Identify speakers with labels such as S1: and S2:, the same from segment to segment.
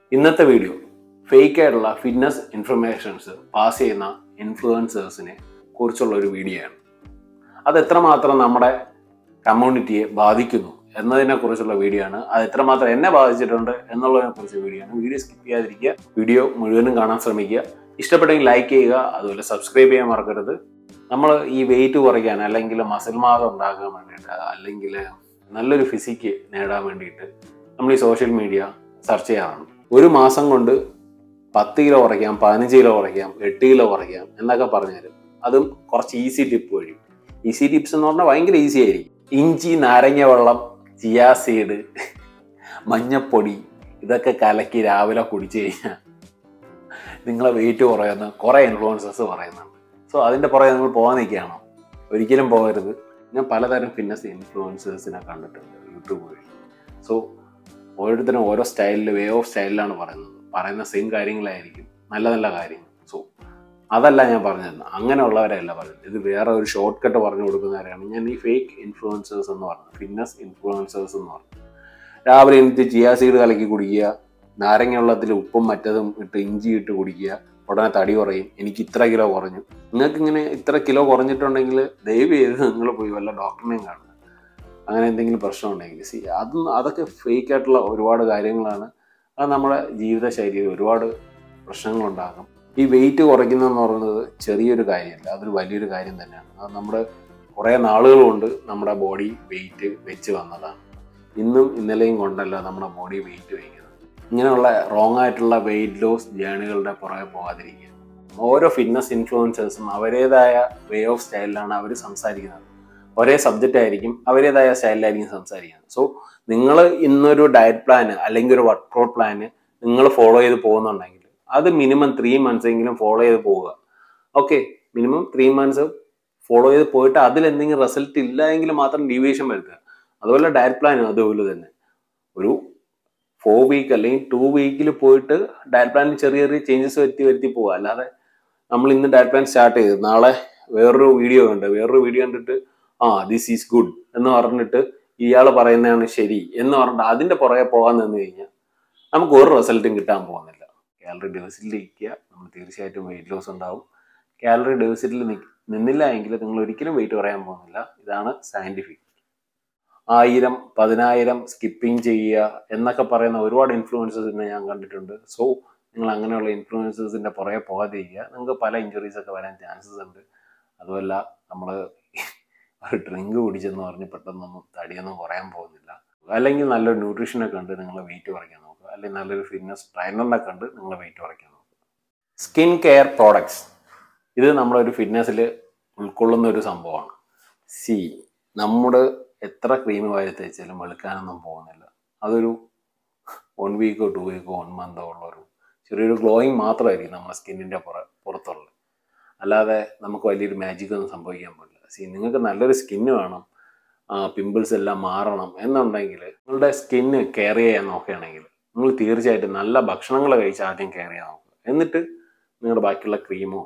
S1: ഇന്നത്തെ video fake ആയിട്ടുള്ള fitness informations pass ചെയ്യുന്ന ഇൻഫ്ലുവൻസേഴ്സിനെ കുറിച്ചുള്ള ഒരു വീഡിയോ ആണ് അത് എത്രമാത്രം നമ്മുടെ കമ്മ്യൂണിറ്റിയെ ബാധിക്കുന്നു എന്നതിനെ കുറിച്ചുള്ള വീഡിയോ ആണ് അത് എത്രമാത്രം എന്നെ ബാധിച്ചിട്ടുണ്ട് എന്നുള്ളതിനെ കുറിച്ച് വീഡിയോ ആണ് വീഡിയോ സ്കിപ്പ് ചെയ്യാതിരിക്കുക വീഡിയോ മുഴുവനും കാണാൻ ശ്രമിക്കുക ഇഷ്ടപ്പെട്ടെങ്കിൽ ലൈക്ക് ചെയ്യുക അതുപോലെ സബ്സ്ക്രൈബ് ചെയ്യാൻ മറക്കരുത് നമ്മൾ ഈ വെയിറ്റ് കുറയ്ക്കാൻ അല്ലെങ്കിൽ മസിൽ മാസ് ഉണ്ടാക്കാൻ വേണ്ടിയിട്ട് അല്ലെങ്കിൽ നല്ലൊരു ഫിസിക്ക് നേടാൻ വേണ്ടിയിട്ട് നമ്മൾ ഈ സോഷ്യൽ മീഡിയ സെർച്ച് ചെയ്യാറുണ്ട് ഒരു മാസം കൊണ്ട് പത്ത് കിലോ കുറയ്ക്കാം പതിനഞ്ച് കിലോ കുറയ്ക്കാം എട്ട് കിലോ കുറയ്ക്കാം എന്നൊക്കെ പറഞ്ഞുതരും അതും കുറച്ച് ഈസി ടിപ്പ് വഴി ഈസി ടിപ്സ് എന്ന് പറഞ്ഞാൽ ഭയങ്കര ഈസി ആയിരിക്കും ഇഞ്ചി നാരങ്ങ വെള്ളം ചിയാ സീഡ് മഞ്ഞപ്പൊടി ഇതൊക്കെ കലക്കി രാവിലെ കുടിച്ചു കഴിഞ്ഞാൽ നിങ്ങളെ വെയിറ്റ് കുറയുന്ന കുറേ ഇൻഫ്ലുവൻസേഴ്സ് പറയുന്നുണ്ട് സോ അതിൻ്റെ പുറകെ നിങ്ങൾ പോകാൻ നിൽക്കുകയാണോ ഒരിക്കലും പോകരുത് ഞാൻ പലതരം ഫിറ്റ്നസ് ഇൻഫ്ലുവൻസേഴ്സിനെ കണ്ടിട്ടുണ്ട് യൂട്യൂബ് വഴി സോ ഓരോരുത്തരും ഓരോ സ്റ്റൈലിൽ വേ ഓഫ് സ്റ്റൈലിലാണ് പറയുന്നത് പറയുന്ന സെയിം കാര്യങ്ങളായിരിക്കും നല്ല നല്ല കാര്യങ്ങൾ സോ അതല്ല ഞാൻ പറഞ്ഞത് അങ്ങനെയുള്ളവരല്ല പറഞ്ഞത് ഇത് വേറെ ഒരു ഷോർട്ട് കട്ട് പറഞ്ഞു കൊടുക്കുന്നവരാണ് ഞാൻ ഈ ഫേക്ക് ഇൻഫ്ലുവൻസേഴ്സ് എന്ന് പറഞ്ഞത് ഫിറ്റ്നസ് ഇൻഫ്ലുവൻസേഴ്സ് എന്ന് പറഞ്ഞു രാവിലെ എനിക്ക് ചിയാ സീഡ് കലക്കി കുടിക്കുക നാരങ്ങ വെള്ളത്തിൽ ഉപ്പും മറ്റതും ഇട്ട് ഇഞ്ചി ഇട്ട് കുടിക്കുക ഉടനെ തടി കുറയും എനിക്ക് ഇത്ര കിലോ കുറഞ്ഞു നിങ്ങൾക്ക് ഇങ്ങനെ ഇത്ര കിലോ കുറഞ്ഞിട്ടുണ്ടെങ്കിൽ ദയവ് ചെയ്ത് നിങ്ങൾ പോയി വല്ല ഡോക്ടറിനെയും കാണുക അങ്ങനെ എന്തെങ്കിലും പ്രശ്നം ഉണ്ടെങ്കിൽ സി അത് അതൊക്കെ ഫേക്ക് ആയിട്ടുള്ള ഒരുപാട് കാര്യങ്ങളാണ് അത് നമ്മുടെ ജീവിതശൈലിയിൽ ഒരുപാട് പ്രശ്നങ്ങളുണ്ടാകും ഈ വെയിറ്റ് കുറയ്ക്കുന്നതെന്ന് പറയുന്നത് ചെറിയൊരു കാര്യമല്ല അതൊരു വലിയൊരു കാര്യം തന്നെയാണ് അത് നമ്മുടെ കുറേ നാളുകൾ കൊണ്ട് നമ്മുടെ ബോഡി വെയിറ്റ് വെച്ച് വന്നതാണ് ഇന്നും ഇന്നലെയും കൊണ്ടല്ല നമ്മുടെ ബോഡി വെയിറ്റ് വയ്ക്കുന്നത് ഇങ്ങനെയുള്ള റോങ് ആയിട്ടുള്ള വെയിറ്റ് ലോസ് ജേണികളുടെ പുറകെ പോകാതിരിക്കുക ഓരോ ഫിറ്റ്നസ് ഇൻഫ്ലുവൻസേഴ്സും അവരുടേതായ വേ ഓഫ് സ്റ്റൈലിലാണ് അവർ സംസാരിക്കുന്നത് ഒരേ സബ്ജക്റ്റ് ആയിരിക്കും അവരുടേതായ സ്റ്റൈലിലായിരിക്കും സംസാരിക്കുന്നത് സോ നിങ്ങൾ ഇന്നൊരു ഡയറ്റ് പ്ലാൻ അല്ലെങ്കിൽ ഒരു വർക്കൗട്ട് പ്ലാന് നിങ്ങൾ ഫോളോ ചെയ്ത് പോകുന്നുണ്ടെങ്കിൽ അത് മിനിമം ത്രീ മന്ത്സ് എങ്കിലും ഫോളോ ചെയ്ത് പോവുക okay minimum three months follow ചെയ്ത് പോയിട്ട് അതിൽ എന്തെങ്കിലും റിസൾട്ട് ഇല്ല എങ്കിൽ മാത്രം ഡീവിയേഷൻ വരുത്തുക അതുപോലെ ഡയറ്റ് പ്ലാൻ അതുപോലെ തന്നെ ഒരു ഫോർ വീക്ക് അല്ലെങ്കിൽ ടു വീക്കിൽ പോയിട്ട് ഡയറ്റ് പ്ലാനിൽ ചെറിയ ചെറിയ ചേഞ്ചസ് വരുത്തി വരുത്തി പോവുക അല്ലാതെ നമ്മൾ ഇന്ന് ഡയറ്റ് പ്ലാൻ സ്റ്റാർട്ട് ചെയ്ത് നാളെ വേറൊരു വീഡിയോ കണ്ട് വേറൊരു വീഡിയോ കണ്ടിട്ട് ആ ദിസ് ഈസ് ഗുഡ് എന്ന് പറഞ്ഞിട്ട് ഇയാൾ പറയുന്നതാണ് ശരി എന്ന് പറഞ്ഞിട്ട് അതിന്റെ പുറകെ പോകാൻ നിന്ന് കഴിഞ്ഞാൽ നമുക്ക് ഒരു റിസൾട്ടും കിട്ടാൻ പോകുന്നില്ല കാലറി ഡെഫിസിറ്റിൽ ഇരിക്കുക നമ്മൾ തീർച്ചയായിട്ടും വെയിറ്റ് ലോസ് ഉണ്ടാവും കാലറി ഡെഫിസിറ്റിൽ നിന്നില്ല എങ്കിൽ നിങ്ങൾ ഒരിക്കലും വെയിറ്റ് കുറയാൻ പോകുന്നില്ല ഇതാണ് സയന്റിഫിക് ആയിരം പതിനായിരം സ്കിപ്പിംഗ് ചെയ്യുക എന്നൊക്കെ പറയുന്ന ഒരുപാട് ഇൻഫ്ലുവൻസേഴ്സിനെ ഞാൻ കണ്ടിട്ടുണ്ട് സോ നിങ്ങൾ അങ്ങനെയുള്ള ഇൻഫ്ലുവൻസേഴ്സിന്റെ പുറകെ പോകാതിരിക്കുക നിങ്ങൾക്ക് പല ഇഞ്ചുറീസ് ഒക്കെ വരാൻ ചാൻസസ് ഉണ്ട് അതുമല്ല നമ്മൾ ഒരു ഡ്രിങ്ക് കുടിച്ചെന്ന് പറഞ്ഞ് പെട്ടെന്നൊന്നും തടിയൊന്നും കുറയാൻ പോകുന്നില്ല അല്ലെങ്കിൽ നല്ലൊരു ന്യൂട്രീഷനെ കണ്ട് നിങ്ങൾ വെയിറ്റ് കുറയ്ക്കാൻ നോക്കുക അല്ലെങ്കിൽ നല്ലൊരു ഫിറ്റ്നസ് ട്രെയിനറിനെ കണ്ട് നിങ്ങൾ വെയിറ്റ് കുറയ്ക്കാൻ നോക്കുക സ്കിൻ കെയർ പ്രോഡക്ട്സ് ഇത് നമ്മുടെ ഒരു ഫിറ്റ്നസ്സിൽ ഉൾക്കൊള്ളുന്ന ഒരു സംഭവമാണ് സി നമ്മുടെ എത്ര ക്രീം വാരി തേച്ചാലും വെളുക്കാനൊന്നും പോകുന്നില്ല അതൊരു വൺ വീക്കോ ടു വീക്കോ വൺ മന്തോ ഉള്ള ഒരു ചെറിയൊരു ഗ്ലോയിങ് മാത്രമായിരിക്കും നമ്മുടെ സ്കിന്നിൻ്റെ പുറ പുറത്തുള്ളത് അല്ലാതെ നമുക്ക് വലിയൊരു മാജിക് ഒന്നും സംഭവിക്കാൻ പറ്റില്ല സി നിങ്ങൾക്ക് നല്ലൊരു സ്കിന്ന് വേണം പിമ്പിൾസ് എല്ലാം മാറണം എന്നുണ്ടെങ്കിൽ നിങ്ങളുടെ സ്കിന്ന് കെയർ ചെയ്യാൻ നോക്കുകയാണെങ്കിൽ നിങ്ങൾ തീർച്ചയായിട്ടും നല്ല ഭക്ഷണങ്ങൾ കഴിച്ച് ആദ്യം കെയർ ചെയ്യാൻ നോക്കുക എന്നിട്ട് നിങ്ങളുടെ ബാക്കിയുള്ള ക്രീമോ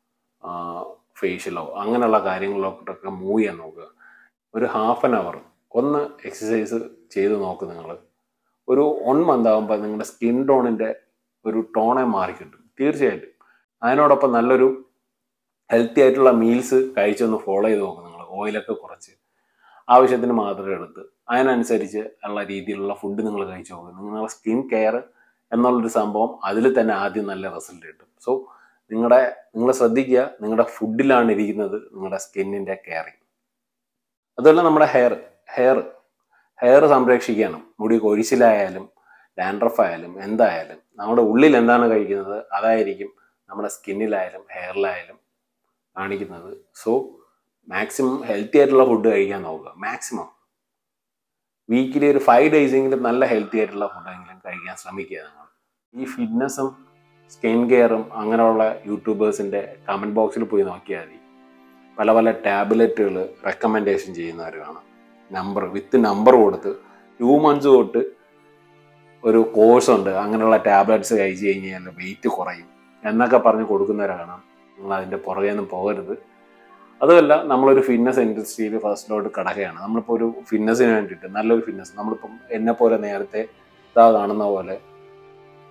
S1: ഫേഷ്യലോ അങ്ങനെയുള്ള കാര്യങ്ങളിലോട്ടൊക്കെ മൂവ് ചെയ്യാൻ നോക്കുക ഒരു ഹാഫ് ആൻ അവർ ഒന്ന് എക്സസൈസ് ചെയ്ത് നോക്ക് നിങ്ങൾ ഒരു വൺ മന്ത് ആകുമ്പോൾ നിങ്ങളുടെ സ്കിൻ ടോണിൻ്റെ ഒരു ടോണെ മാറിക്കിട്ടും തീർച്ചയായിട്ടും അതിനോടൊപ്പം നല്ലൊരു ഹെൽത്തി ആയിട്ടുള്ള മീൽസ് കഴിച്ചൊന്ന് ഫോളോ ചെയ്ത് നോക്കും നിങ്ങൾ ഓയിലൊക്കെ കുറച്ച് ആവശ്യത്തിന് മാത്രം എടുത്ത് അതിനനുസരിച്ച് ഉള്ള രീതിയിലുള്ള ഫുഡ് നിങ്ങൾ കഴിച്ചു നോക്കുക നിങ്ങളുടെ സ്കിൻ കെയർ എന്നുള്ളൊരു സംഭവം അതിൽ തന്നെ ആദ്യം നല്ല റിസൾട്ട് കിട്ടും സോ നിങ്ങളുടെ നിങ്ങൾ ശ്രദ്ധിക്കുക നിങ്ങളുടെ ഫുഡിലാണ് ഇരിക്കുന്നത് നിങ്ങളുടെ സ്കിന്നിൻ്റെ കെയറിങ് അതുപോലെ നമ്മുടെ ഹെയർ ഹെയർ ഹെയർ സംരക്ഷിക്കാനും മുടി കൊഴിച്ചിലായാലും ഡാൻഡ്രഫ് ആയാലും എന്തായാലും നമ്മുടെ ഉള്ളിൽ എന്താണ് കഴിക്കുന്നത് അതായിരിക്കും നമ്മുടെ സ്കിന്നിലായാലും ഹെയറിലായാലും കാണിക്കുന്നത് സോ മാക്സിമം ഹെൽത്തി ആയിട്ടുള്ള ഫുഡ് കഴിക്കാൻ നോക്കുക മാക്സിമം വീക്കിലി ഒരു ഫൈവ് ഡേയ്സെങ്കിലും നല്ല ഹെൽത്തി ആയിട്ടുള്ള ഫുഡെങ്കിലും കഴിക്കാൻ ശ്രമിക്കുക നിങ്ങൾ ഈ ഫിറ്റ്നസ്സും സ്കിൻ കെയറും അങ്ങനെയുള്ള യൂട്യൂബേഴ്സിൻ്റെ കമൻറ്റ് ബോക്സിൽ പോയി നോക്കിയാൽ മതി പല പല ടാബ്ലറ്റുകൾ റെക്കമെൻഡേഷൻ ചെയ്യുന്നവർ കാണാം നമ്പർ വിത്ത് നമ്പർ കൊടുത്ത് ടു മന്ത്സ് തൊട്ട് ഒരു കോഴ്സ് ഉണ്ട് അങ്ങനെയുള്ള ടാബ്ലറ്റ്സ് കഴിച്ച് കഴിഞ്ഞാൽ വെയിറ്റ് കുറയും എന്നൊക്കെ പറഞ്ഞ് കൊടുക്കുന്നവരെ കാണാം നിങ്ങൾ അതിൻ്റെ പുറകെ ഒന്നും പോകരുത് അതുമല്ല നമ്മളൊരു ഫിറ്റ്നസ് ഇൻഡസ്ട്രിയിൽ ഫസ്റ്റിലോട്ട് കിടക്കുകയാണ് നമ്മളിപ്പോൾ ഒരു ഫിറ്റ്നസിന് വേണ്ടിയിട്ട് നല്ലൊരു ഫിറ്റ്നസ് നമ്മളിപ്പം എന്നെ പോലെ നേരത്തെ ഇതാ കാണുന്ന പോലെ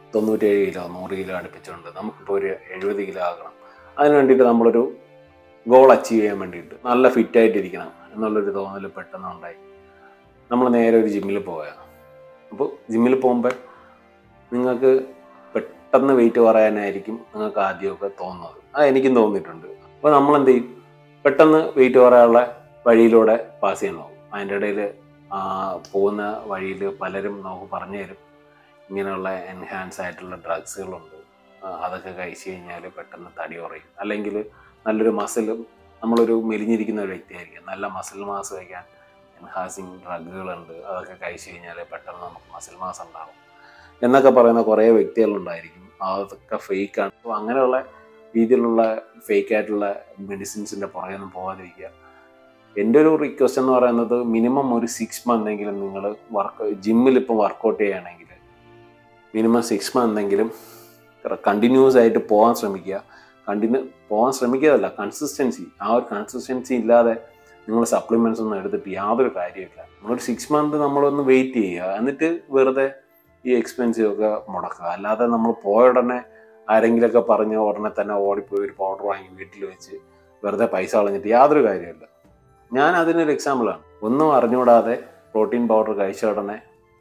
S1: തൊണ്ണൂറ്റേഴ് കിലോ നൂറ് കിലോ അടുപ്പിച്ചുകൊണ്ട് നമുക്കിപ്പോൾ ഒരു എഴുപത് കിലോ ആകണം അതിന് വേണ്ടിയിട്ട് നമ്മളൊരു ഗോൾ അച്ചീവ് ചെയ്യാൻ വേണ്ടിയിട്ട് നല്ല ഫിറ്റായിട്ടിരിക്കണം എന്നുള്ളൊരു തോന്നൽ പെട്ടെന്ന് ഉണ്ടായി നമ്മൾ നേരെ ഒരു ജിമ്മിൽ പോവുക അപ്പോൾ ജിമ്മിൽ പോകുമ്പോൾ നിങ്ങൾക്ക് പെട്ടെന്ന് വെയിറ്റ് കുറയാനായിരിക്കും നിങ്ങൾക്ക് ആദ്യമൊക്കെ തോന്നുന്നത് അത് എനിക്കും തോന്നിയിട്ടുണ്ട് അപ്പോൾ നമ്മൾ എന്ത് ചെയ്യും പെട്ടെന്ന് വെയിറ്റ് കുറയാനുള്ള വഴിയിലൂടെ പാസ് ചെയ്യാൻ നോക്കും അതിൻ്റെ ഇടയിൽ പോകുന്ന വഴിയിൽ പലരും നമുക്ക് പറഞ്ഞു തരും ഇങ്ങനെയുള്ള എൻഹാൻസ് ആയിട്ടുള്ള ഡ്രഗ്സുകളുണ്ട് ആ, അതൊക്കെ കഴിച്ചു കഴിഞ്ഞാൽ പെട്ടെന്ന് തടി കുറയും അല്ലെങ്കിൽ നല്ലൊരു മസിലും നമ്മളൊരു മെലിഞ്ഞിരിക്കുന്ന ഒരു വ്യക്തിയായിരിക്കും നല്ല മസിൽ മാസ് വയ്ക്കാൻ എൻഹാൻസിങ് ഡ്രഗുകളുണ്ട് അതൊക്കെ കഴിച്ചു കഴിഞ്ഞാൽ പെട്ടെന്ന് നമുക്ക് മസിൽ മാസ് ഉണ്ടാകും എന്നൊക്കെ പറയുന്ന കുറേ വ്യക്തികളുണ്ടായിരിക്കും അതൊക്കെ ഫേക്കാണ് അപ്പോൾ അങ്ങനെയുള്ള രീതിയിലുള്ള ഫേക്ക് ആയിട്ടുള്ള മെഡിസിൻസിൻ്റെ പുറകെയൊന്നും പോകാതിരിക്കുക എൻ്റെ ഒരു റിക്വസ്റ്റ് എന്ന് പറയുന്നത് മിനിമം ഒരു സിക്സ് മന്ത് എങ്കിലും നിങ്ങൾ വർക്ക് ജിമ്മിൽ ഇപ്പോൾ വർക്കൗട്ട് ചെയ്യുകയാണെങ്കിൽ മിനിമം സിക്സ് മന്ത് എങ്കിലും കണ്ടിന്യൂസ് ആയിട്ട് പോകാൻ ശ്രമിക്കുക കണ്ടിന്യൂ പോകാൻ ശ്രമിക്കുകയല്ല കൺസിസ്റ്റൻസി ആ ഒരു കൺസിസ്റ്റൻസി ഇല്ലാതെ നിങ്ങൾ സപ്ലിമെൻറ്റ്സ് ഒന്നും എടുത്തിട്ട് യാതൊരു കാര്യമില്ല നമ്മളൊരു സിക്സ് മന്ത് നമ്മളൊന്ന് വെയിറ്റ് ചെയ്യുക എന്നിട്ട് വെറുതെ ഈ എക്സ്പെൻസീവ് ഒക്കെ മുടക്കുക അല്ലാതെ നമ്മൾ പോയ ഉടനെ ആരെങ്കിലുമൊക്കെ പറഞ്ഞ് ഉടനെ തന്നെ ഓടിപ്പോയി ഒരു പൗഡർ വാങ്ങി വീട്ടിൽ വെച്ച് വെറുതെ പൈസ കളഞ്ഞിട്ട് യാതൊരു കാര്യമില്ല ഞാൻ അതിനൊരു എക്സാമ്പിളാണ് ഒന്നും അറിഞ്ഞുകൂടാതെ പ്രോട്ടീൻ പൗഡർ കഴിച്ച ഉടനെ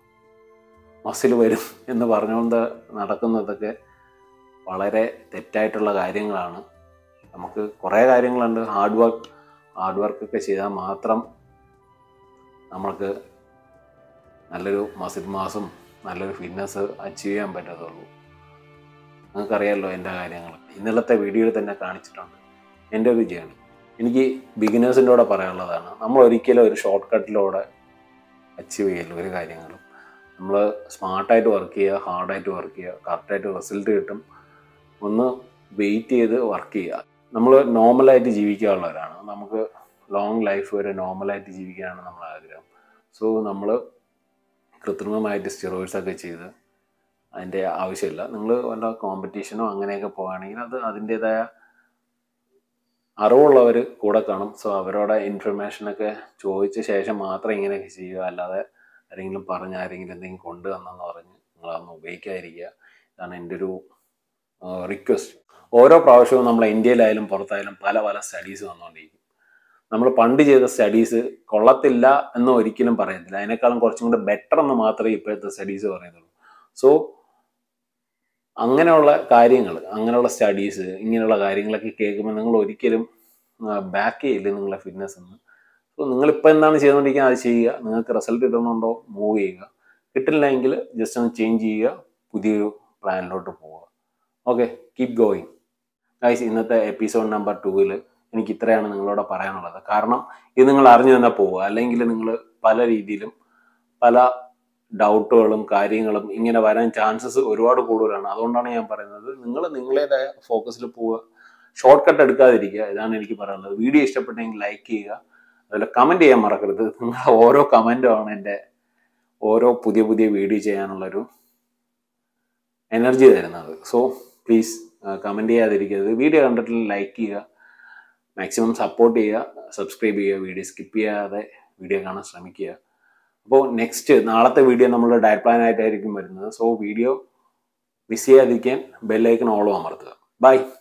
S1: മസിൽ വരും എന്ന് പറഞ്ഞുകൊണ്ട് നടക്കുന്നതൊക്കെ വളരെ തെറ്റായിട്ടുള്ള കാര്യങ്ങളാണ് നമുക്ക് കുറേ കാര്യങ്ങളുണ്ട് ഹാർഡ് വർക്ക് ഹാർഡ് വർക്കൊക്കെ ചെയ്താൽ മാത്രം നമ്മൾക്ക് നല്ലൊരു മസിൽ മാസും നല്ലൊരു ഫിറ്റ്നസ് അച്ചീവ് ചെയ്യാൻ പറ്റത്തുള്ളൂ നിങ്ങൾക്കറിയാമല്ലോ എൻ്റെ കാര്യങ്ങൾ ഇന്നലത്തെ വീഡിയോയിൽ തന്നെ കാണിച്ചിട്ടുണ്ട് എൻ്റെ ഒരു ജേണി എനിക്ക് ബിഗിനേഴ്സിൻ്റെ കൂടെ പറയാനുള്ളതാണ് നമ്മൾ ഒരിക്കലും ഒരു ഷോർട്ട് കട്ടിലൂടെ അച്ചീവ് ചെയ്യില്ല ഒരു കാര്യങ്ങളും നമ്മൾ സ്മാർട്ടായിട്ട് വർക്ക് ചെയ്യുക ഹാർഡായിട്ട് വർക്ക് ചെയ്യുക കറക്റ്റായിട്ട് റിസൾട്ട് കിട്ടും ഒന്ന് വെയിറ്റ് ചെയ്ത് വർക്ക് ചെയ്യുക നമ്മൾ നോർമലായിട്ട് ജീവിക്കാനുള്ളവരാണ് നമുക്ക് ലോങ് ലൈഫ് വരെ നോർമലായിട്ട് ജീവിക്കാനാണ് നമ്മൾ ആഗ്രഹം സോ നമ്മൾ കൃത്രിമമായിട്ട് സ്റ്റിറോയിഡ്സ് ഒക്കെ ചെയ്ത് അതിൻ്റെ ആവശ്യമില്ല നിങ്ങൾ വല്ല കോമ്പറ്റീഷനോ അങ്ങനെയൊക്കെ പോകുകയാണെങ്കിൽ അത് അതിൻ്റേതായ അറിവുള്ളവർ കൂടെ കാണും സോ അവരോട് ഇൻഫർമേഷനൊക്കെ ചോദിച്ച ശേഷം മാത്രം ഇങ്ങനെയൊക്കെ ചെയ്യുക അല്ലാതെ ആരെങ്കിലും പറഞ്ഞ് ആരെങ്കിലും എന്തെങ്കിലും കൊണ്ടുവന്നെന്ന് പറഞ്ഞ് നിങ്ങളതൊന്നും ഉപയോഗിക്കാതിരിക്കുക ഇതാണ് എൻ്റെ ഒരു റിക്വസ്റ്റ് ഓരോ പ്രാവശ്യവും നമ്മൾ ഇന്ത്യയിലായാലും പുറത്തായാലും പല പല സ്റ്റഡീസ് വന്നുകൊണ്ടിരിക്കും നമ്മൾ പണ്ട് ചെയ്ത സ്റ്റഡീസ് കൊള്ളത്തില്ല എന്ന് ഒരിക്കലും പറയത്തില്ല അതിനേക്കാളും കുറച്ചും കൂടെ ബെറ്റർ എന്ന് മാത്രമേ ഇപ്പോഴത്തെ സ്റ്റഡീസ് പറയുന്നുള്ളൂ സോ അങ്ങനെയുള്ള കാര്യങ്ങൾ അങ്ങനെയുള്ള സ്റ്റഡീസ് ഇങ്ങനെയുള്ള കാര്യങ്ങളൊക്കെ കേൾക്കുമ്പോൾ നിങ്ങൾ ഒരിക്കലും ബാക്ക് ചെയ്യില്ല നിങ്ങളുടെ ഫിറ്റ്നസ് എന്ന് സോ നിങ്ങളിപ്പോൾ എന്താണ് ചെയ്തുകൊണ്ടിരിക്കുന്നത് അത് ചെയ്യുക നിങ്ങൾക്ക് റിസൾട്ട് കിട്ടുന്നുണ്ടോ മൂവ് ചെയ്യുക കിട്ടില്ല എങ്കിൽ ജസ്റ്റ് ഒന്ന് ചേഞ്ച് ചെയ്യുക പുതിയൊരു പ്ലാനിലോട്ട് പോവുക ഓക്കെ കീപ് ഗോയിങ് ഗൈസ് ഇന്നത്തെ എപ്പിസോഡ് നമ്പർ ടൂവിൽ എനിക്ക് ഇത്രയാണ് നിങ്ങളോട് പറയാനുള്ളത് കാരണം ഇത് നിങ്ങൾ അറിഞ്ഞു തന്നെ പോവുക അല്ലെങ്കിൽ നിങ്ങൾ പല രീതിയിലും പല ഡൗട്ടുകളും കാര്യങ്ങളും ഇങ്ങനെ വരാൻ ചാൻസസ് ഒരുപാട് കൂടുതലാണ് അതുകൊണ്ടാണ് ഞാൻ പറയുന്നത് നിങ്ങൾ നിങ്ങളേതായ ഫോക്കസിൽ പോവുക ഷോർട്ട് കട്ട് എടുക്കാതിരിക്കുക ഇതാണ് എനിക്ക് പറയാനുള്ളത് വീഡിയോ ഇഷ്ടപ്പെട്ടെങ്കിൽ ലൈക്ക് ചെയ്യുക അതുപോലെ കമൻറ്റ് ചെയ്യാൻ മറക്കരുത് നിങ്ങളുടെ ഓരോ കമൻറ്റുമാണ് എൻ്റെ ഓരോ പുതിയ പുതിയ വീഡിയോ ചെയ്യാനുള്ളൊരു എനർജി തരുന്നത് സോ പ്ലീസ് കമൻറ്റ് ചെയ്യാതിരിക്കരുത് വീഡിയോ കണ്ടിട്ട് ലൈക്ക് ചെയ്യുക മാക്സിമം സപ്പോർട്ട് ചെയ്യുക സബ്സ്ക്രൈബ് ചെയ്യുക വീഡിയോ സ്കിപ്പ് ചെയ്യാതെ വീഡിയോ കാണാൻ ശ്രമിക്കുക അപ്പോൾ നെക്സ്റ്റ് നാളത്തെ വീഡിയോ നമ്മൾ ഡയറ്റ് പ്ലാൻ ആയിട്ടായിരിക്കും വരുന്നത് സോ വീഡിയോ മിസ് ചെയ്യാതിരിക്കാൻ ബെല്ലൈക്കൺ ഓളം അമർത്തുക ബൈ